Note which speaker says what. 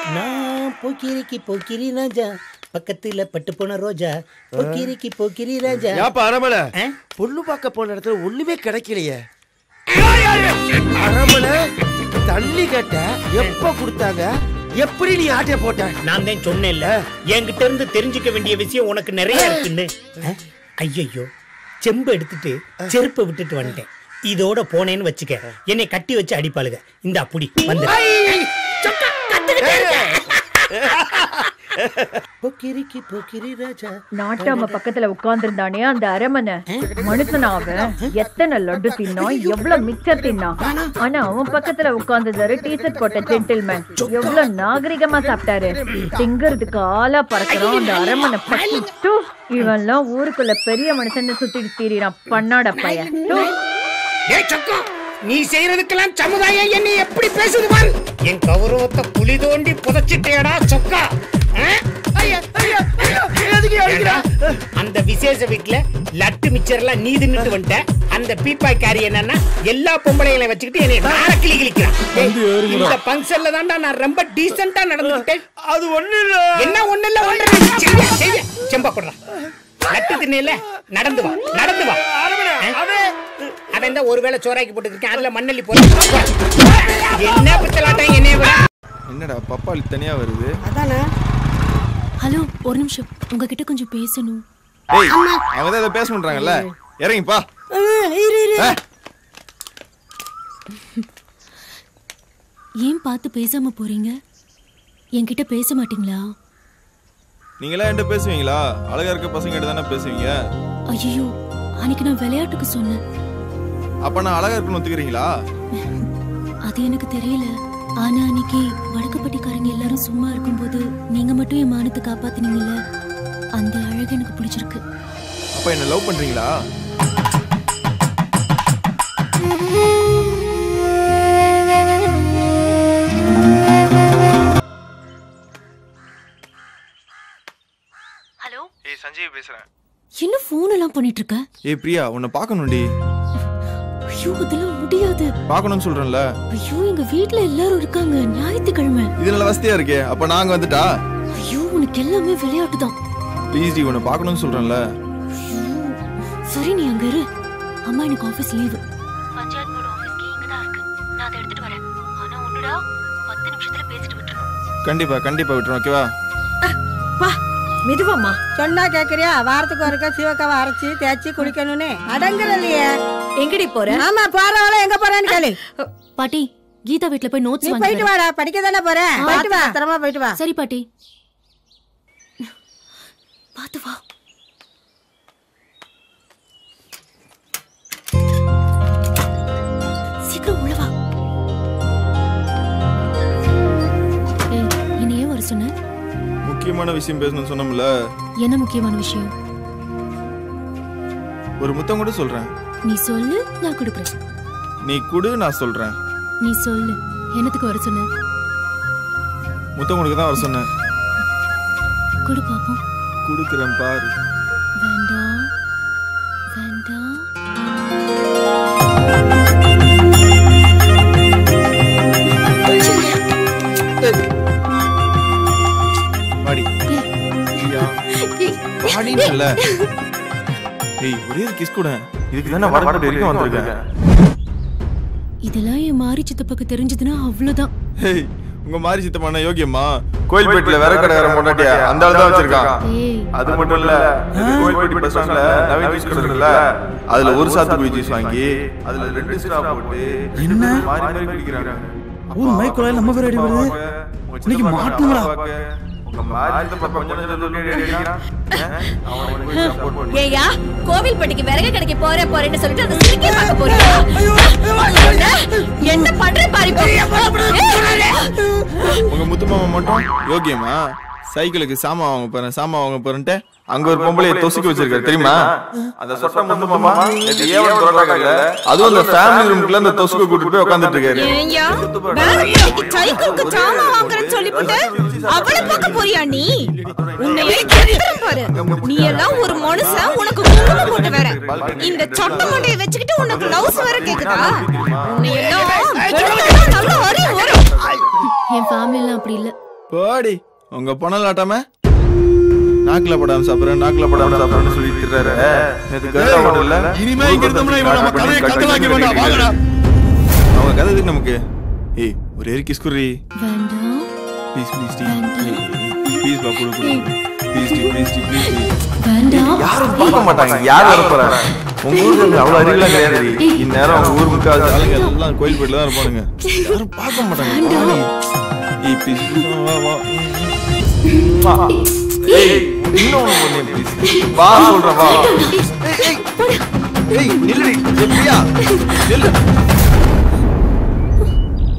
Speaker 1: நான் போக்கிரிக்கு போக்கிரி ராஜா பக்கத்துல பட்டு போன ரோஜா போக்கிரிக்கு போக்கிரி ராஜா
Speaker 2: ஏப்பா அரமலை
Speaker 1: ஆ?
Speaker 2: பொண்ணு பார்க்க போன இடத்துல ஒண்ணுமே கிடைக்கலையே அரமலை தண்ணி கேட்ட எப்ப கொடுத்தாங்க எப்படி நீ ஆட்டைய போட்ட
Speaker 1: நான் தான் சொன்னேன்ல என்கிட்ட இருந்து தெரிஞ்சுக்க வேண்டிய விஷயம் உனக்கு நிறைய இருக்குன்னு ஐயோ செம்பு எடுத்துட்டு செருப்பை விட்டுட்டு வந்துட்டேன் இதோட போனேன்னு வச்சுக்க என்னை கட்டி வச்சு அடிப்பாளுக இந்த அப்படி வந்து போக்கிரிக்கு போக்கிரி ராஜா
Speaker 3: நாட்டாம பக்கத்துல உட்கார்ந்திருந்தானே அந்த அரமனை மனுஷனா அவன் எத்தனை லட்டு தின்னான் எவ்வளவு மிச்சர் தின்னான் ஆனா அவன் பக்கத்துல உட்கார்ந்ததாரு டீஷர்ட் போட்ட ஜென்டில்மேன் எவ்வளவு நாகரிகமா சாப்பிட்டாரு திங்கிறதுக்கு ஆளா பறக்கிறான் அந்த அரமனை பட்டி டூ இவன்லாம் ஊருக்குள்ள பெரிய மனுஷன் சுத்திட்டு தீரிறான் பண்ணாட பையன் டூ.
Speaker 1: ஏய் சக்கா நீ செய்யறதுக்கெல்லாம் சமுதாயம் என்னை எப்படி பேசுது பாரு என் கௌரவத்தை குழி தோண்டி புதைச்சிட்டேடா சொக்கா ஆ? ஏண்டா, அந்த விசேஷ வீட்ல லட்டு மிச்சர்லாம் நீ தின்னுட்டு வந்துட்ட அந்த பீப்பாய் காரி என்னன்னா எல்லா பொம்பளைகளையும் வச்சுக்கிட்டு என்னை நார கிளி கிளிக்கிறான் ஏய், இந்த பங்கன்ல தான்டா நான் ரொம்ப டீசென்ட்டா நடந்துக்கிட்டேன்
Speaker 2: அது ஒண்ணு இல்ல
Speaker 1: என்ன ஒண்ணு இல்ல ஒண்ணு இல்ல. செய்ய செய்ய செம்பா கொடுறா லட்டு தின்னேல நடந்து வா நடந்து வா அவன் தான் ஒருவேளை சோறாக்கி போட்டுருக்கேன் அதுல மண்ணள்ளி போற என்ன பித்தலாட்டம் என்னைய விட
Speaker 4: என்னடா பப்பாளி தனியா வருது
Speaker 5: ஹலோ ஒரு நிமிஷம் உங்ககிட்ட கொஞ்சம் பேசணும்
Speaker 4: ஏய் அவங்க தான் ஏதோ பேச பண்றாங்கல்ல இறங்கிப்பா
Speaker 5: ஏன் பார்த்து பேசாம போறீங்க என்கிட்ட பேச மாட்டீங்களா
Speaker 4: நீங்களா என்கிட்ட பேசுவீங்களா அழகா இருக்க பசங்க கிட்ட தானே பேசுவீங்க
Speaker 5: ஐயோ அன்னைக்கு நான் விளையாட்டுக்கு சொன்னேன்
Speaker 4: அப்ப நான் அழகா இருக்குன்னு ஒத்துக்கிறீங்களா
Speaker 5: அது எனக்கு தெரியல ஆனா அன்னைக்கு வடக்குப்பட்டிக்காரங்க எல்லாரும் சும்மா இருக்கும்போது நீங்க மட்டும் என் மானத்தை காப்பாத்துனீங்கல்ல அந்த அழகு எனக்கு பிடிச்சிருக்கு
Speaker 4: அப்ப என்ன லவ் பண்றீங்களா
Speaker 5: ஹலோ
Speaker 4: ஏய் சஞ்சய் பேசுறேன்
Speaker 5: என்ன ஃபோன் எல்லாம் பண்ணிட்டு இருக்க
Speaker 4: ஏய் பிரியா உன்னை பார்க்கணும்டி
Speaker 5: ஐயோ இதெல்லாம் முடியாது
Speaker 4: பார்க்கணும்னு சொல்றேன்ல
Speaker 5: ஐயோ எங்க வீட்ல எல்லாரும் இருக்காங்க ஞாயிற்றுக்கிழமை
Speaker 4: இது நல்ல வசதியா இருக்கே அப்ப நாங்க வந்துட்டா
Speaker 5: ஐயோ உனக்கு எல்லாமே விளையாட்டு தான்
Speaker 4: ப்ளீஸ் டி உன்னை பார்க்கணும்னு சொல்றேன்ல
Speaker 5: சரி நீ அங்க இரு அம்மா எனக்கு office leave panchayat board office key இங்க தான் இருக்கு நான் அதை எடுத்துட்டு வரேன் ஆனா ஒண்ணுடா பத்து நிமிஷத்துல பேசிட்டு விட்டுறணும்
Speaker 4: கண்டிப்பா கண்டிப்பா விட்டுரும் ஓகேவா
Speaker 3: வா மெதுவாம்மா
Speaker 6: சொன்னா கேக்குறியா வாரத்துக்கு ஒருக்கா சிவக்காவை அரைச்சி தேய்ச்சி குளிக்கணும்னு அடங்குறலையே
Speaker 3: எங்கடி போற
Speaker 6: ஆமா போறவள எங்க போறேன்னு கேளு
Speaker 5: பாட்டி கீதா வீட்ல போய்
Speaker 6: நீ
Speaker 5: நோட்ஸ்
Speaker 6: போயிட்டு
Speaker 5: வாங்கிட்டு
Speaker 6: வாடா படிக்க தானே போற
Speaker 5: ஆ,
Speaker 6: போயிட்டு வா பத்திரமா போயிட்டு வா
Speaker 5: சரி பாட்டி பாத்து வா சீக்கிரம் உள்ள வா ஏய் என்னை ஏன் வர சொன்ன
Speaker 4: முக்கியமான விஷயம் பேசணும்னு சொன்னோம்ல
Speaker 5: என்ன முக்கியமான விஷயம்
Speaker 4: ஒரு முத்தம் கூட சொல்றேன்
Speaker 5: நீ சொல்லு நான் கொடுக்குறேன்
Speaker 4: நீ குடு நான் சொல்றேன்
Speaker 5: நீ சொல்லு என்னத்துக்கு வர சொன்ன
Speaker 4: முத்தம் கொடுக்க தான் வர சொன்னேன்
Speaker 5: கொடு பாப்போம்
Speaker 4: கொடுக்குறேன் பாரு
Speaker 5: வேண்டாம் வேண்டாம்
Speaker 4: வாடி பிரியா வாடின்னு ஏய் ஒரே ஒரு கிஸ் கூட இதுக்கு தானே வரப்பட்டு வரைக்கும் வந்திருக்கேன்
Speaker 5: இதெல்லாம் என் மாரி சித்தப்பாக்கு தெரிஞ்சதுன்னா அவ்வளவுதான்
Speaker 4: ஏய் உங்க மாதிரி சித்தமான யோகியம்மா கோயில்பேட்டில் வேற கடை வேற பொண்டாட்டியா அந்த ஆள் தான் வச்சிருக்கான்
Speaker 5: ஏய்
Speaker 4: அது மட்டும் இல்ல இந்த கோயில்பேட்டி பஸ் ஸ்டாண்ட்ல நவீன் ஜூஸ் கடை இருக்குல்ல அதுல ஒரு சாத்துக்குடி ஜூஸ் வாங்கி அதுல ரெண்டு ஸ்ட்ரா போட்டு என்ன மாறி மாறி குடிக்கிறாங்க
Speaker 7: ஊர் மைக்குள்ள நம்ம பேர் அடி வருது இன்னைக்கு மாட்டுங்களா
Speaker 4: உங்க மாதிரி சித்தப்பா கொஞ்சம் நேரம் சொல்லி அடிக்கிறான். அவனுக்கு போய் support பண்ணு.
Speaker 3: ஏயா கோவில் பட்டிக்கு விறகு கடைக்கு போற போறேன்னு சொல்லிட்டு அந்த சிரிக்கை பார்க்க போறியா என்ன பண்ற பாரு இப்போ.
Speaker 4: உங்க முத்து மாமா மட்டும் யோகியமா சைக்கிளுக்கு சாமான் வாங்க போறேன் சாமான் வாங்க போறேன்ட்டு அங்க ஒரு பொம்பளைய தொசுக்கி வச்சிருக்காரு தெரியுமா அந்த சொட்ட முத்து மாமா நேத்து ஏவன் தோட்டாக்கல்ல அதுவும் அந்த ஃபேமிலி ரூம்க்குள்ள அந்த தொசுக்க கூட்டிட்டு போய் உட்கார்ந்துட்டு இருக்காரு
Speaker 3: ஏய்யா, வேலைக்கு சைக்கிளுக்கு சாமான் வாங்குறேன்னு சொல்லிப்புட்டு அவளை பார்க்க போறியா நீ உன்னையே கெடுத்துறேன் பாரு நீ எல்லாம் ஒரு மனுஷன் உனக்கு குங்குமம் போட்டு வேற இந்த சொட்ட மண்டையை வச்சுக்கிட்டு உனக்கு லவ்ஸ் வேற கேக்குதா உன்னை எல்லாம் வெளுத்தா நல்ல அறிவு வரும்
Speaker 5: என் ஃபேமிலி எல்லாம் அப்படி இல்ல
Speaker 4: போடி உங்க பணம் ஆட்டாம நாக்குல படாம சாப்பிடுறேன் நாக்குல படாம சாப்பிடுறேன்னு சொல்லிட்டு இருக்காரு நேத்து கருடா ஹோட்டல்ல
Speaker 7: இனிமே இங்க இருந்தோம்னா இவன் நம்ம கதையை கட்டலாக்கி வேண்டாம் வாங்கடா
Speaker 4: அவங்க கதை எதுக்கு நமக்கு ஏய் ஒரு ஏறி கிஸ் குர்ரி
Speaker 5: வேண்டாம்
Speaker 4: ப்ளீஸ் ப்ளீஸ் டி ப்ளீஸ் பா குடு குடு ப்ளீஸ் டி ப்ளீஸ் டி ப்ளீஸ்
Speaker 5: வேண்டாம்
Speaker 4: யாரும் பார்க்க மாட்டாங்க யார் வர போறாங்க உங்க ஊருக்கு அவ்வளவு அறிவுலாம் கிடையாது இந்நேரம் உங்க ஊர் முக்காவது ஆளுங்க எல்லாம் கோயில் போயிட்டு தான் இருப்பானுங்க யாரும் பார்க்க மாட்டாங்க வாடி. ஏய் ப்ளீஸ் வா வா ம், வா. ஏய் இன்னும் ஒண்ணு பண்ணு ப்ளீஸ் வா சொல்றேன் வா ஏய் ஏய் ஏய் நில்லுடி ஏய், பிரியா நில்லு